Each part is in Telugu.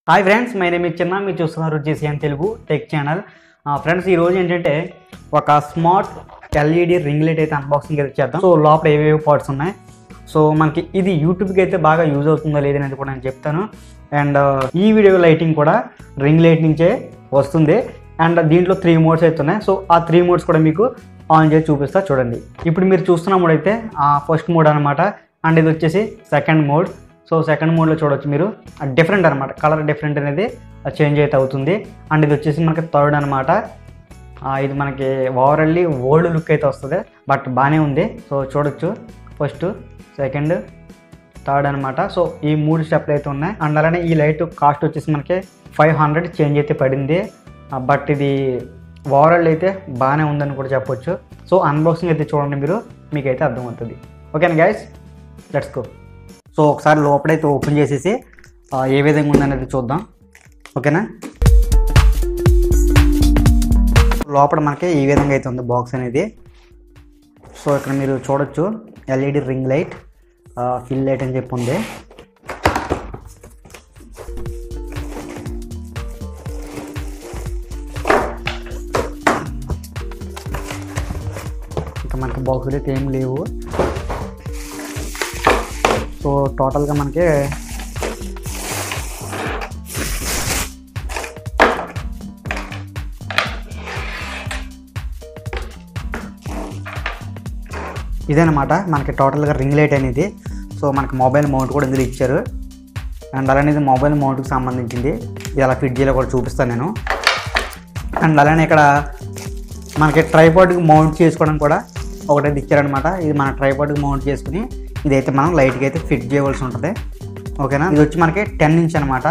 హాయ్ ఫ్రెండ్స్ మై నేమ్ చిన్న మీరు చూస్తున్నారు JCN Telugu tech channel friends ఈ రోజు ఏంటంటే ఒక స్మార్ట్ ఎల్ఈడి రింగ్ లైట్ అయితే అన్బాక్సింగ్ అయితే చేద్దాం సో లోపల ఏవేవి పార్ట్స్ ఉన్నాయి సో మనకి ఇది యూట్యూబ్కి అయితే బాగా యూజ్ అవుతుందో లేదనేది కూడా నేను చెప్తాను అండ్ ఈ వీడియో లైటింగ్ కూడా రింగ్ లైట్ నుంచే వస్తుంది అండ్ దీంట్లో త్రీ మోడ్స్ అయితే ఉన్నాయి సో ఆ త్రీ మోడ్స్ కూడా మీకు ఆన్ చేసి చూపిస్తా చూడండి ఇప్పుడు మీరు చూస్తున్న మోడ్ అయితే ఫస్ట్ మోడ్ అనమాట అండ్ ఇది వచ్చేసి సెకండ్ మోడ్ సో సెకండ్ మోడ్లో చూడొచ్చు మీరు డిఫరెంట్ అనమాట కలర్ డిఫరెంట్ అనేది చేంజ్ అయితే అవుతుంది అండ్ ఇది వచ్చేసి మనకి థర్డ్ అనమాట ఇది మనకి ఓవరాల్లీ ఓల్డ్ లుక్ అయితే వస్తుంది బట్ బాగానే ఉంది సో చూడొచ్చు ఫస్ట్ సెకండ్ థర్డ్ అనమాట సో ఈ మూడు స్టెప్లు అయితే ఉన్నాయి అండ్ అలానే ఈ లైట్ కాస్ట్ వచ్చేసి మనకి ఫైవ్ హండ్రెడ్ చేంజ్ అయితే పడింది బట్ ఇది ఓవరాల్ అయితే బాగానే ఉందని కూడా చెప్పొచ్చు సో అన్బాక్సింగ్ అయితే చూడండి మీరు మీకైతే అర్థమవుతుంది ఓకేనా గైస్ లెట్స్ గో సో ఒకసారి లోపలైతే ఓపెన్ చేసేసి ఆ, ఏ విధంగా ఉందనేది చూద్దాం ఓకేనా లోపల మనకి ఈ విధంగా అయితే ఉంది బాక్స్ అనేది సో ఇక్కడ మీరు చూడొచ్చు LED ring light fill light అని చెప్పి ఉంది ఇంకా మనకి బాక్సులు అయితే ఏం లేవు సో టోటల్గా మనకి ఇదనమాట మనకి టోటల్గా రింగ్ లైట్ అనేది సో మనకి మొబైల్ మౌంట్ కూడా ఇందులో ఇచ్చారు అండ్ అలానే ఇది మొబైల్ మౌంట్కి సంబంధించింది ఇది ఎలా ఫిట్ చేయాలో కూడా చూపిస్తాను నేను అండ్ అలానే ఇక్కడ మనకి ట్రైపాడ్కి మౌంట్ చేసుకోవడం కూడా ఒకటైతే ఇచ్చారనమాట ఇది మన ట్రైపాడ్కి మౌంట్ చేసుకుని ఇదైతే మనం లైట్గా అయితే ఫిట్ చేయవలసి ఉంటుంది ఓకేనా ఇది వచ్చి మనకి టెన్ ఇంచ్ అనమాట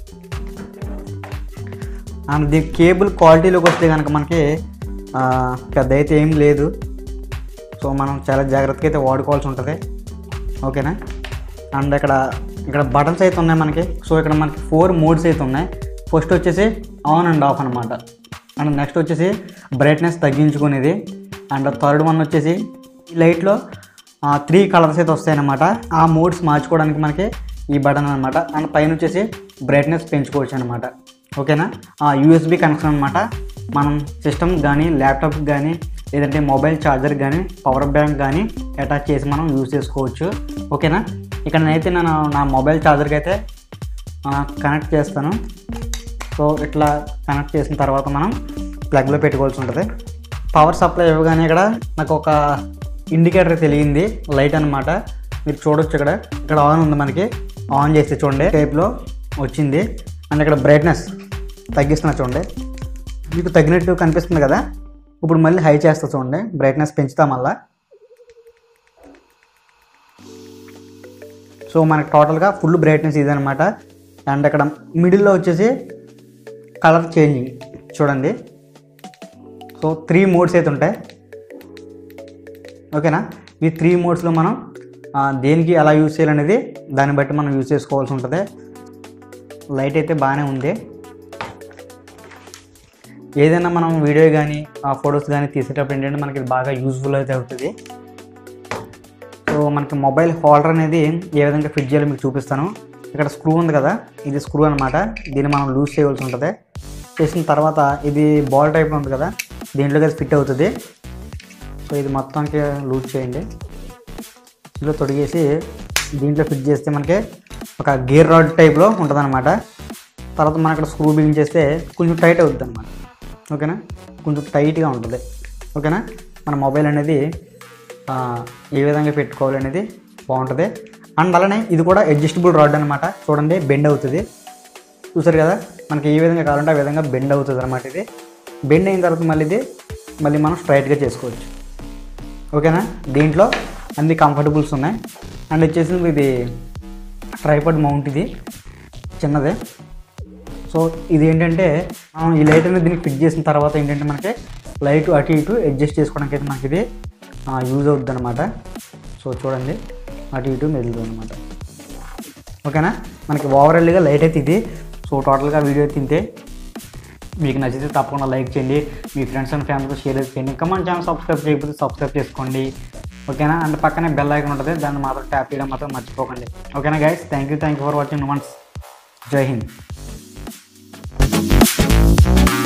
అండ్ దీని కేబుల్ క్వాలిటీలోకి వస్తే కనుక మనకి ఆ, పెద్ద అయితే ఏం లేదు సో మనం చాలా జాగ్రత్తగా అయితే వాడుకోవాల్సి ఉంటుంది ఓకేనా అండ్ ఇక్కడ ఇక్కడ బటన్స్ అయితే ఉన్నాయి మనకి సో ఇక్కడ మనకి ఫోర్ మోడ్స్ అయితే ఉన్నాయి ఫస్ట్ వచ్చేసి ఆన్ అండ్ ఆఫ్ అనమాట అండ్ నెక్స్ట్ వచ్చేసి బ్రైట్నెస్ తగ్గించుకునేది అండ్ థర్డ్ వన్ వచ్చేసి ఈ లైట్లో త్రీ కలర్స్ అయితే వస్తాయన్నమాట ఆ మోడ్స్ మార్చుకోవడానికి మనకి ఈ బటన్ అనమాట అండ్ పైన వచ్చేసి బ్రైట్నెస్ పెంచుకోవచ్చు అనమాట ఓకేనా యూఎస్బి కనెక్షన్ అనమాట మనం సిస్టమ్ కానీ ల్యాప్టాప్కి కానీ లేదంటే మొబైల్ ఛార్జర్ కానీ పవర్ బ్యాంక్ కానీ అటాచ్ చేసి మనం యూజ్ చేసుకోవచ్చు ఓకేనా ఇక్కడ నేనైతే నేను నా మొబైల్ ఛార్జర్కి అయితే కనెక్ట్ చేస్తాను సో ఇట్లా కనెక్ట్ చేసిన తర్వాత మనం ప్లగ్లో పెట్టుకోవాల్సి ఉంటుంది పవర్ సప్లై ఇవ్వగానే ఇక్కడ నాకు ఒక ఇండికేటర్ తెలియంది లైట్ అనమాట మీరు చూడొచ్చు ఇక్కడ ఇక్కడ ఆన్ ఉంది మనకి ఆన్ చేస్తే చూడండి టైప్లో వచ్చింది అండ్ ఇక్కడ బ్రైట్నెస్ తగ్గిస్తున్నా చూడండి మీకు తగ్గినట్టు కనిపిస్తుంది కదా ఇప్పుడు మళ్ళీ హై చేస్తా చూడండి బ్రైట్నెస్ పెంచుతా మళ్ళా సో మనకి టోటల్గా ఫుల్ బ్రైట్నెస్ ఇదనమాట అండ్ అక్కడ మిడిల్లో వచ్చేసి కలర్ చేంజింగ్ చూడండి సో త్రీ మోడ్స్ అయితే ఉంటాయి ఓకేనా ఈ త్రీ మోడ్స్లో మనం ఆ, దేనికి ఎలా యూజ్ చేయాలనేది దాన్ని బట్టి మనం యూజ్ చేసుకోవాల్సి ఉంటుంది లైట్ అయితే బాగానే ఉంది ఏదైనా మనం వీడియో కానీ ఆ ఫొటోస్ కానీ తీసేటప్పుడు ఏంటంటే మనకి ఇది బాగా యూజ్ఫుల్ అయితే అవుతుంది సో మనకి మొబైల్ హోల్డర్ అనేది ఏ విధంగా ఫిట్ చేయాలో మీకు చూపిస్తాను ఇక్కడ స్క్రూ ఉంది కదా ఇది స్క్రూ అనమాట దీన్ని మనం లూజ్ చేయవలసి ఉంటుంది చేసిన తర్వాత ఇది బాల్ టైప్లో ఉంది కదా దీంట్లోకి అది ఫిట్ అవుతుంది సో ఇది మొత్తానికి లూజ్ చేయండి ఇందులో తొడిగేసి దీంట్లో ఫిట్ చేస్తే మనకి ఒక గేర్ రాడ్ టైప్లో ఉంటుంది అనమాట తర్వాత మనం ఇక్కడ స్క్రూ బిగించేస్తే కొంచెం టైట్ అవుతుంది అనమాట ఓకేనా కొంచెం టైట్గా ఉంటుంది ఓకేనా మన మొబైల్ అనేది ఆ, ఏ విధంగా పెట్టుకోవాలి అనేది బాగుంటుంది అండ్ అలానే ఇది కూడా అడ్జస్టబుల్ రాడ్ అనమాట చూడండి బెండ్ అవుతుంది చూసారు కదా మనకి ఏ విధంగా కావాలంటే ఆ విధంగా బెండ్ అవుతుంది అనమాట ఇది బెండ్ అయిన తర్వాత మళ్ళీ ఇది మళ్ళీ మనం స్ట్రైట్గా చేసుకోవచ్చు ఓకేనా దీంట్లో అన్ని కంఫర్టబుల్స్ ఉన్నాయి అండ్ వచ్చేసి ఇది ట్రైపాడ్ మౌంట్ ఇది చిన్నదే సో ఇది ఏంటంటే మనం ఈ లైట్ అనేది దీనికి ఫిట్ చేసిన తర్వాత ఏంటంటే మనకి లైట్ అటు ఇటు అడ్జస్ట్ చేసుకోవడానికి అయితే మనకి ఇది యూజ్ అవుతుంది అనమాట సో చూడండి అటు ఇటు మెదులుతుంది అనమాట ఓకేనా మనకి ఓవరాల్గా లైట్ అయితే ఇది సో టోటల్గా వీడియో తింటే మీకు నచ్చితే తప్పకుండా లైక్ చేయండి మీ ఫ్రెండ్స్ అండ్ ఫ్యామిలీతో షేర్ చేయండి ఇంకా మన ఛానల్ సబ్స్క్రైబ్ చేయకపోతే సబ్స్క్రైబ్ చేసుకోండి ఓకేనా అండ్ పక్కనే బెల్ ఐకన్ ఉంటుంది దాన్ని మాత్రం ట్యాప్ చేయడం మాత్రం మర్చిపోకండి ఓకేనా guys thank you thank you for watching once జై హింద్ Thank